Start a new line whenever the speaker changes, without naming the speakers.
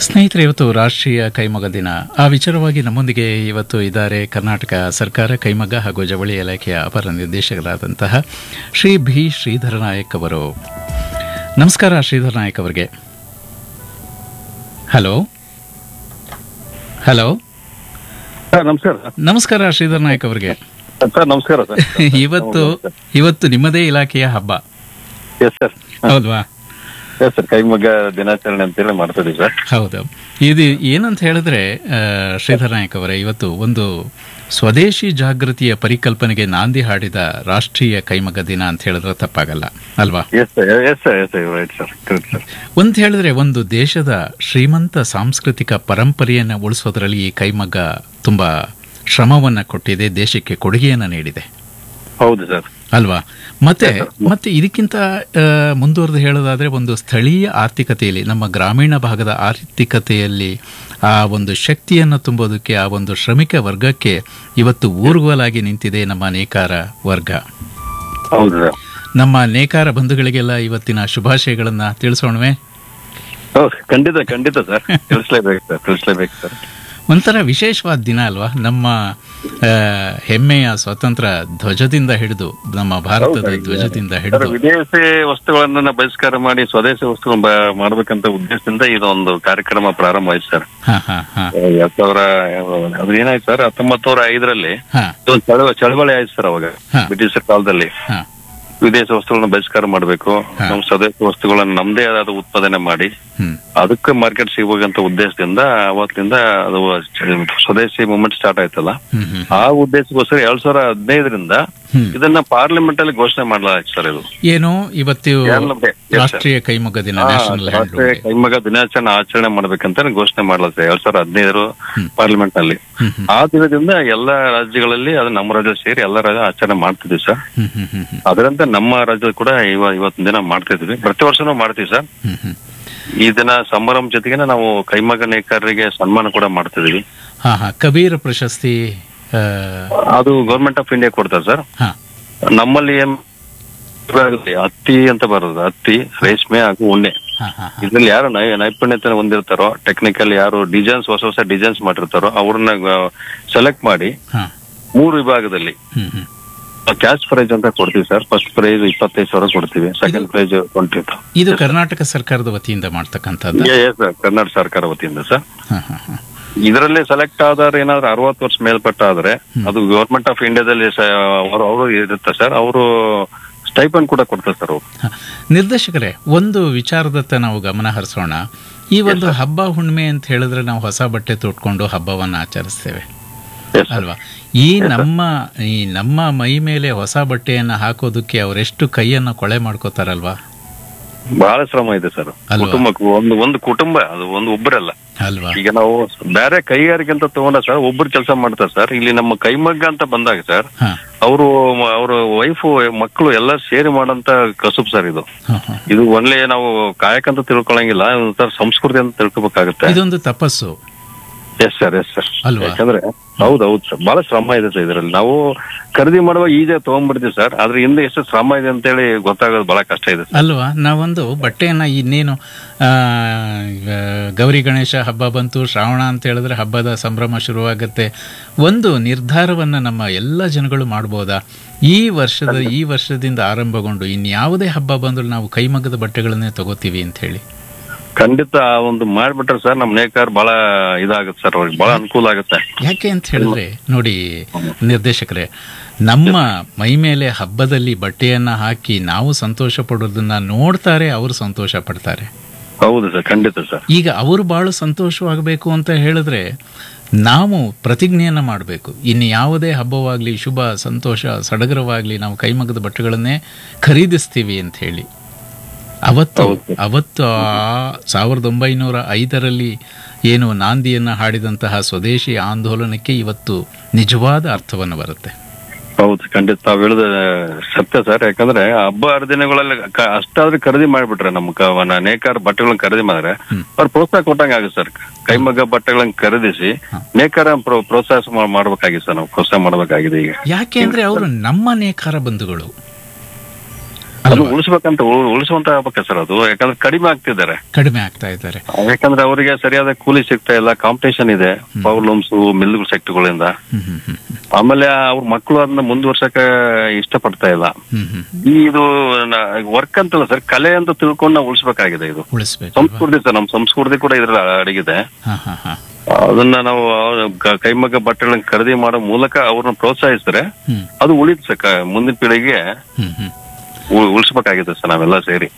ಸ್ನೇಹಿತರೆ ಇವತ್ತು ರಾಷ್ಟ್ರೀಯ ಕೈಮಗ್ಗ ದಿನ ಆ ವಿಚಾರವಾಗಿ ನಮ್ಮೊಂದಿಗೆ ಇವತ್ತು ಇದ್ದಾರೆ ಕರ್ನಾಟಕ ಸರ್ಕಾರ ಕೈಮಗ್ಗ ಹಾಗೂ ಜವಳಿ ಇಲಾಖೆಯ ಅಪರ ನಿರ್ದೇಶಕರಾದಂತಹ ಶ್ರೀ ಭಿ ಶ್ರೀಧರ ನಾಯಕ್ ಅವರು ನಮಸ್ಕಾರ ಶ್ರೀಧರ ನಾಯಕ್ ಅವರಿಗೆ ಹಲೋ ಹಲೋ
ಸರ್ ನಮಸ್ಕಾರ
ನಮಸ್ಕಾರ ಶ್ರೀಧರ ನಾಯಕ್ ಅವರಿಗೆ
ಸರ್ ನಮಸ್ಕಾರ ಸರ್
ಇವತ್ತು ಇವತ್ತು ನಿಮ್ಮದೇ ಇಲಾಖೆಯ ಹಬ್ಬ
ಎಸ್ ಸರ್
ಹೌದ್ವಾ
ಎಸ್ ಸರ್ ಕೈಮಗ್ಗ ದಿನಾಚರಣೆ ಅಂತೇಳಿ ಮಾಡ್ತಿದ್ದೀವಿ ಸರ್
ಹೌದು ಇದು ಏನಂತ ಹೇಳಿದ್ರೆ ಆ, ಶ್ರೀಧರ್ ನಾಯಕ್ ಅವರೇ ಇವತ್ತು ಒಂದು ಸ್ವದೇಶಿ ಜಾಗೃತಿಯ ಪರಿಕಲ್ಪನೆಗೆ ನಾಂದಿ ಹಾಡಿದ ರಾಷ್ಟ್ರೀಯ ಕೈಮಗ್ಗ ದಿನ ಅಂತ ಹೇಳಿದ್ರೆ ತಪ್ಪಾಗಲ್ಲ ಅಲ್ವಾ
yes sir yes sir yes sir right sir correct sir
ಒಂದು ಹೇಳಿದ್ರೆ ಒಂದು ದೇಶದ ಶ್ರೀಮಂತ ಸಾಂಸ್ಕೃತಿಕ ಪರಂಪರೆಯನ್ನು ಉಳಿಸೋದ್ರಲ್ಲಿ ಈ ಕೈಮಗ್ಗ ತುಂಬಾ ಶ್ರಮವನ್ನ ಕೊಟ್ಟಿದೆ ದೇಶಕ್ಕೆ ಕೊಡುಗೆಯನ್ನು ನೀಡಿದೆ
ಹೌದು ಸರ್
ಅಲ್ವಾ ಮತ್ತೆ ಮತ್ತೆ ಇದಕ್ಕಿಂತ ಆ, ಮುಂದುವರೆದು ಹೇಳೋದಾದ್ರೆ ಒಂದು ಸ್ಥಳೀಯ ಆರ್ಥಿಕತೆಯಲ್ಲಿ ನಮ್ಮ ಗ್ರಾಮೀಣ ಭಾಗದ ಆರ್ಥಿಕತೆಯಲ್ಲಿ ಆ ಒಂದು ಶಕ್ತಿಯನ್ನು ತುಂಬೋದಕ್ಕೆ ಆ ಒಂದು ಶ್ರಮಿಕ ವರ್ಗಕ್ಕೆ ಇವತ್ತು ಊರುಗೋಲಾಗಿ ನಿಂತಿದೆ ನಮ್ಮ ನೇಕಾರ ವರ್ಗ
ಹೌದು ಸರ್
ನಮ್ಮ ನೇಕಾರ ಬಂಧುಗಳಿಗೆಲ್ಲ ಇವತ್ತಿನ ಶುಭಾಶಯಗಳನ್ನ ತಿಳಿಸೋಣವೇ
ಹೌದು ಖಂಡಿತ ಖಂಡಿತ ಸರ್ ತಿಳಿಸ್ಲೇಬೇಕು ಸರ್ ತಿಳಿಸ್ಲೇಬೇಕು ಸರ್
ಒಂಥರ ವಿಶೇಷವಾದ ದಿನ ಅಲ್ವಾ ನಮ್ಮ ಆ, ಹೆಮ್ಮೆಯ ಸ್ವತಂತ್ರ ಧ್ವಜದಿಂದ ಹಿಡಿದು ನಮ್ಮ ಭಾರತದ ಧ್ವಜದಿಂದ
ಸರ್
ಹಿಡಿದು
ವಿದೇಶಿ ವಸ್ತುಗಳನ್ನ ಬಹಿಷ್ಕಾರ ಮಾಡಿ ಸ್ವದೇಶಿ ವಸ್ತುಗಳನ್ನ ಬ- ಮಾಡ್ಬೇಕಂತ ಉದ್ದೇಶದಿಂದ ಇದೊಂದು ಕಾರ್ಯಕ್ರಮ ಪ್ರಾರಂಭ ಆಯ್ತು ಸರ್
ಹಾ ಹಾ ಹಾ
ಎರಡ್ ಸಾವಿರ ಅದು ಏನಾಯ್ತು ಸರ್ ಹತ್ತೊಂಬತ್ ನೂರ ಐದರಲ್ಲಿ
ಹಾ
ಇದೊಂದು ಚಳವ ಚಳವಳಿ ಆಯ್ತು ಸರ್ ಅವಾಗ
ಹಾ.
ಬ್ರಿಟಿಷರ್ ಕಾಲದಲ್ಲಿ
ಹಾ
ವಿದೇಶ ವಸ್ತುಗಳನ್ನ ಬಹಿಷ್ಕಾರ ಮಾಡಬೇಕು
ಹಾ.
ನಮ್ಮ ಸ್ವದೇಶಿ ವಸ್ತುಗಳನ್ನ ನಮ್ದೇ ಆದ ಉತ್ಪಾದನೆ ಮಾಡಿ
ಹ್ಮ್
ಅದಕ್ಕೆ ಮಾರ್ಕೆಟ್ ಸಿಗುವಂತ ಉದ್ದೇಶದಿಂದ ಅವತ್ತಿಂದ ಅದು ಚ- ಸ್ವದೇಶಿ ಮೂವ್ಮೆಂಟ್ ಸ್ಟಾರ್ಟ್ ಆಯ್ತಲ್ಲ
ಹ್ಮ್ ಹ್ಮ್
ಆ ಉದ್ದೇಶಕ್ಕೋಸ್ಕರ ಎರಡ್ ಸಾವಿರ ಹದಿನೈದರಿಂದ
ಹ್ಮ್.
ಇದನ್ನ ಪಾರ್ಲಿಮೆಂಟ್ ಅಲ್ಲಿ ಘೋಷಣೆ ಮಾಡಲಾಯ್ತು ಸರ್ ಇದು
ಏನು ಇವತ್ತು
ಎಲ್ಲ ಬೆ- yes, sir.
ರಾಷ್ಟ್ರೀಯ ಕೈಮಗ್ಗ ದಿನ
ಆ,
ನ್ಯಾಷನಲ್ ಹ್ಯಾಂಡ್
ರಾಷ್ಟ್ರೀಯ ಕೈಮಗ್ಗ ದಿನಾಚರಣೆ ಆಚರಣೆ ಮಾಡ್ಬೇಕಂತ ಘೋಷಣೆ ಮಾಡಲಾಗ್ತದೆ ಎರಡ್ ಸಾವಿರದ ಹದಿನೈದರ ಪಾರ್ಲಿಮೆಂಟ್ ನಲ್ಲಿ
ಹ್ಮ್ ಹ್ಮ್
ಆ ದಿನದಿಂದ ಎಲ್ಲಾ ರಾಜ್ಯಗಳಲ್ಲಿ ಅದು ನಮ್ಮ ರಾಜ್ಯ ಸೇರಿ ಎಲ್ಲಾ ರಾಜ್ಯ ಆಚರಣೆ ಮಾಡ್ತಿದ್ವಿ ಸರ್
ಹ್ಮ್ ಹ್ಮ್ ಹ್ಮ್ ಹ್ಮ್
ಅದರಂತೆ ನಮ್ಮ ರಾಜ್ಯದ ಕೂಡ ಇವ ಇವತ್ತಿನ ದಿನ ಮಾಡ್ತಿದ್ವಿ ಪ್ರತಿ ವರ್ಷನೂ ಮಾಡ್ತೀವಿ ಸರ್
ಹ್ಮ್ ಹ್ಮ್
ಈ ದಿನ ಸಂಭ್ರಮ ಜೊತೆಗೆ ನಾವು ಕೈಮಗ್ಗ ನೇಕಾರರಿಗೆ ಸನ್ಮಾನ ಕೂಡ ಮಾಡ್ತಿದೀವಿ
ಹಾ ಹಾ ಕಬೀರ್ ಪ್ರಶಸ್ತಿ ಆ,
ಅದು ಗೌರ್ಮೆಂಟ್ ಆಫ್ ಇಂಡಿಯಾ ಕೊಡ್ತಾರೆ ಸರ್
ಹಾ
ನಮ್ಮಲ್ಲಿ ಏನ್ ವಿಭಾಗದಲ್ಲಿ ಹತ್ತಿ ಅಂತ ಬರೋದು ಹತ್ತಿ ರೇಷ್ಮೆ ಹಾಗೂ ಉಣ್ಣೆ
ಹಾ ಹಾ ಹಾ
ಇದ್ರಲ್ಲಿ ಯಾರು ನೈ ನೈಪುಣ್ಯತೆ ಹೊಂದಿರ್ತಾರೋ ಟೆಕ್ನಿಕಲ್ ಯಾರು ಡಿಸೈನ್ಸ್ ಹೊಸ ಹೊಸ ಡಿಸೈನ್ಸ್ ಮಾಡಿರ್ತಾರೋ ಅವ್ರನ್ನ ಸೆಲೆಕ್ಟ್ ಮಾಡಿ
ಹಾ
ಮೂರು ವಿಭಾಗದಲ್ಲಿ
ಹ್ಮ್ ಹ್ಮ್
ಕ್ಯಾಶ್ ಪ್ರೈಸ್ ಅಂತ ಕೊಡ್ತೀವಿ ಸರ್ ಫಸ್ಟ್ ಪ್ರೈಸ್ ಇಪ್ಪತ್ತೈದು ಸಾವಿರ ಕೊಡ್ತೀವಿ ಸೆಕೆಂಡ್ ಪ್ರೈಸ್ ಟ್ವೆಂಟಿ
ಇದು ಕರ್ನಾಟಕ ಸರ್ಕಾರದ ವತಿಯಿಂದ ಮಾಡ್ತಕ್ಕಂಥದ್ದು
ಸರ್ ಕರ್ನಾಟಕ ಸರ್ಕಾರ ವತಿಯಿಂದ ಸರ್
ಹಾ ಹಾ ಹಾ
ಇದರಲ್ಲಿ ಸೆಲೆಕ್ಟ್ ಆದವ್ರು ಏನಾದ್ರು ಅರವತ್ತು ವರ್ಷ ಮೇಲ್ಪಟ್ಟ ಆದ್ರೆ ಅದು ಗವರ್ಮೆಂಟ್ ಆಫ್ ಇಂಡಿಯಾದಲ್ಲಿ ಅವರು ಅವರು ಇರುತ್ತೆ ಸರ್ ಅವರು ಸ್ಟೈಪಂಡ್ ಕೂಡ ಕೊಡ್ತಾರೆ ಸರ್ ಅವರು
ಹ. ನಿರ್ದೇಶಕರೇ ಒಂದು ವಿಚಾರದತ್ತ ನಾವು ಗಮನ ಹರಿಸೋಣ ಈ ಒಂದು ಹಬ್ಬ ಹುಣ್ಣಿಮೆ ಅಂತ ಹೇಳಿದ್ರೆ ನಾವು ಹೊಸ ಬಟ್ಟೆ ತೊಟ್ಕೊಂಡು ಹಬ್ಬವನ್ನ ಆಚರಿಸ್ತೇವೆ
ಎಸ್
ಅಲ್ವಾ ಈ ನಮ್ಮ ಈ ನಮ್ಮ ಮೈ ಮೇಲೆ ಹೊಸ ಬಟ್ಟೆಯನ್ನ ಹಾಕೋದಕ್ಕೆ ಅವರೆಷ್ಟು ಕೈಯನ್ನ ಕೊಳೆ ಮಾಡ್ಕೋತಾರಲ್ವಾ
ಬಹಳ ಶ್ರಮ ಇದೆ ಸರ್
ಅಲ್ವಾ?
ಕುಟುಂಬಕ್ಕೆ ಒಂದು ಒಂದು ಕುಟುಂಬ ಅದು ಒಂದು ಒಬ್ಬರಲ್ಲ
ಅಲ್ವಾ
ಈಗ ನಾವು ಬೇರೆ ಕೈಗಾರಿಕೆ ಅಂತ ತಗೊಂಡ ಸರ್ ಒಬ್ರು ಕೆಲಸ ಮಾಡ್ತಾರೆ ಸರ್ ಇಲ್ಲಿ ನಮ್ಮ ಕೈಮಗ್ಗ ಅಂತ ಬಂದಾಗ ಸರ್
ಹಾ
ಅವರು ಅವ್ರ ವೈಫು ಮಕ್ಕಳು ಎಲ್ಲ ಸೇರಿ ಮಾಡಂತ ಕಸುಬ್ ಸರ್ ಇದು
ಹಾ, ಹಾ.
ಇದು ಒಳ್ಳೆ ನಾವು ಕಾಯಕ ಅಂತ ತಿಳ್ಕೊಳಂಗಿಲ್ಲ ಒಂಥರ ಸಂಸ್ಕೃತಿ ಅಂತ ತಿಳ್ಕೊಬೇಕಾಗತ್ತೆ
ಇದೊಂದು ತಪಸ್ಸು
ಎಸ್ ಸರ್ ಎಸ್ ಸರ್
ಅಲ್ವಾ?
ಯಾಕಂದ್ರೆ ಹೌದು ಹೌದು ಸರ್ ಬಹಳ ಶ್ರಮ ಇದೆ ಸರ್ ಇದರಲ್ಲಿ ನಾವು ಖರೀದಿ ಮಾಡುವಾಗ ಈಜೆ ತಗೊಂಡ್ಬಿಡ್ತೀವಿ ಸರ್ ಆದ್ರೆ ಹಿಂದೆ ಎಷ್ಟು ಶ್ರಮ ಇದೆ ಅಂತೇಳಿ ಗೊತ್ತಾಗೋದು ಬಹಳ ಕಷ್ಟ ಇದೆ ಸರ್
ಅಲ್ವಾ ನಾವೊಂದು ಬಟ್ಟೆಯನ್ನ ಇನ್ನೇನು ಆ, ಈಗ ಗೌರಿ ಗಣೇಶ ಹಬ್ಬ ಬಂತು ಶ್ರಾವಣ ಅಂತ ಹೇಳಿದ್ರೆ ಹಬ್ಬದ ಸಂಭ್ರಮ ಶುರುವಾಗುತ್ತೆ ಒಂದು ನಿರ್ಧಾರವನ್ನ ನಮ್ಮ ಎಲ್ಲ ಜನಗಳು ಮಾಡ್ಬೋದಾ ಈ ವರ್ಷದ ಈ ವರ್ಷದಿಂದ ಆರಂಭಗೊಂಡು ಇನ್ಯಾವುದೇ ಹಬ್ಬ ಬಂದರೂ ನಾವು ಕೈಮಗ್ಗದ ಬಟ್ಟೆಗಳನ್ನೇ ತಗೋತೀವಿ ಅಂತ ಹೇಳಿ
ಖಂಡಿತ ಆ ಒಂದು ಮಾಡ್ಬಿಟ್ರೆ ಸರ್ ನಮ್ ನೇಕಾರ ಬಹಳ ಇದಾಗುತ್ತೆ ಸರ್ ಅವ್ರಿಗೆ ಬಹಳ ಅನುಕೂಲ ಆಗುತ್ತೆ
ಯಾಕೆ ಅಂತ ಹೇಳಿದ್ರೆ ನೋಡಿ ನಿರ್ದೇಶಕರೇ ನಮ್ಮ ಮೈ ಮೇಲೆ ಹಬ್ಬದಲ್ಲಿ ಬಟ್ಟೆಯನ್ನ ಹಾಕಿ ನಾವು ಸಂತೋಷ ಪಡೋದನ್ನ ನೋಡ್ತಾರೆ ಅವರು ಸಂತೋಷ ಪಡ್ತಾರೆ
ಹೌದು ಸರ್ ಖಂಡಿತ ಸರ್
ಈಗ ಅವರು ಬಹಳ ಸಂತೋಷವಾಗಬೇಕು ಅಂತ ಹೇಳಿದ್ರೆ ನಾವು ಪ್ರತಿಜ್ಞೆಯನ್ನ ಮಾಡಬೇಕು ಇನ್ನು ಯಾವುದೇ ಹಬ್ಬವಾಗಲಿ ಶುಭ ಸಂತೋಷ ಸಡಗರವಾಗಲಿ ನಾವು ಕೈಮಗ್ಗದ ಬಟ್ಟೆಗಳನ್ನೇ ಖರೀದಿಸ್ತೀವಿ ಅಂತ ಹೇಳಿ ಅವತ್ತು ಅವತ್ತು ಆ ಸಾವಿರದ ಒಂಬೈನೂರ ಐದರಲ್ಲಿ ಏನು ನಾಂದಿಯನ್ನು ಹಾಡಿದಂತಹ ಸ್ವದೇಶಿ ಆಂದೋಲನಕ್ಕೆ ಇವತ್ತು ನಿಜವಾದ ಅರ್ಥವನ್ನು ಬರುತ್ತೆ
ಹೌದು ಖಂಡಿತ ತಾವ್ ಹೇಳಿದ ಸತ್ಯ ಸರ್ ಯಾಕಂದ್ರೆ ಹಬ್ಬ ಹರಿದಿನಗಳಲ್ಲಿ ಕ- ಅಷ್ಟಾದ್ರೂ ಖರೀದಿ ಮಾಡ್ಬಿಟ್ರೆ ನಮ್ಮ ಕ- ನ- ನೇಕಾರ ಬಟ್ಟೆಗಳನ್ನ ಖರೀದಿ ಮಾಡಿದ್ರೆ ಅವ್ರು ಪ್ರೋತ್ಸಾಹ ಕೊಟ್ಟಂಗ ಆಗುತ್ತೆ ಸರ್ ಕೈಮಗ್ಗ ಬಟ್ಟೆಗಳನ್ನ ಖರೀದಿಸಿ ನೇಕಾರ ಪ್ರೋ- ಪ್ರೋತ್ಸಾಹ ಮಾ- ಮಾಡ್ಬೇಕಾಗಿದೆ ಸರ್ ನಾವು ಪ್ರೋತ್ಸಾಹ ಮಾಡ್ಬೇಕಾಗಿದೆ ಈಗ
ಯಾಕೆ ಅಂದ್ರೆ ಅವರು ನಮ್ಮ ನೇಕಾರ ಬಂಧುಗಳು
ಅದು ಉಳಿಸ್ಬೇಕಂತ ಉ- ಉಳಿಸುವಂತ ಆಗ್ಬೇಕ ಸರ್ ಅದು ಯಾಕಂದ್ರೆ ಕಡಿಮೆ ಆಗ್ತಿದ್ದಾರೆ
ಕಡಿಮೆ ಆಗ್ತಾ ಇದ್ದಾರೆ
ಯಾಕಂದ್ರೆ ಅವರಿಗೆ ಸರಿಯಾದ ಕೂಲಿ ಸಿಗ್ತಾ ಇಲ್ಲ ಕಾಂಪಿಟೇಷನ್ ಇದೆ ಪವರ್ ಲೂಮ್ಸ್ ಮಿಲ್ ಸೆಕ್ಟರ್ಗಳಿಂದ
ಹ್ಮ್ ಹ್ಮ್ ಹ್ಮ್
ಆಮೇಲೆ ಅವ್ರ ಮಕ್ಕಳು ಅದನ್ನ ಮುಂದುವರ್ಸಕ ಇಷ್ಟಪಡ್ತಾ ಇಲ್ಲ
ಹ್ಮ್ ಹ್ಮ್
ಈ ಇದು ವರ್ಕ್ ಅಂತಲ್ಲ ಸರ್ ಕಲೆ ಅಂತ ತಿಳ್ಕೊಂಡು ನಾವು ಉಳಿಸ್ಬೇಕಾಗಿದೆ ಇದು
ಉಳಿಸ್ಬೇಕು
ಸಂಸ್ಕೃತಿ ಸರ್ ನಮ್ಮ ಸಂಸ್ಕೃತಿ ಕೂಡ ಇದ್ರ ಅಡಗಿದೆ
ಹಾ ಹಾ ಹಾ
ಅದನ್ನ ನಾವು ಅವ್ರ ಕ- ಕೈಮಗ್ಗ ಬಟ್ಟೆಗಳನ್ನ ಖರೀದಿ ಮಾಡೋ ಮೂಲಕ ಅವ್ರನ್ನ ಪ್ರೋತ್ಸಾಹಿಸಿದ್ರೆ
ಹ್ಮ್
ಅದು ಉಳಿತು ಸರ್ ಕ- ಮುಂದಿನ ಪೀಳಿಗೆ
ಹ್ಮ್ ಹ್ಮ್
ಉ- ಉಳಿಸ್ಬೇಕಾಗಿದೆ ಸರ್ ನಾವೆಲ್ಲ ಸೇರಿ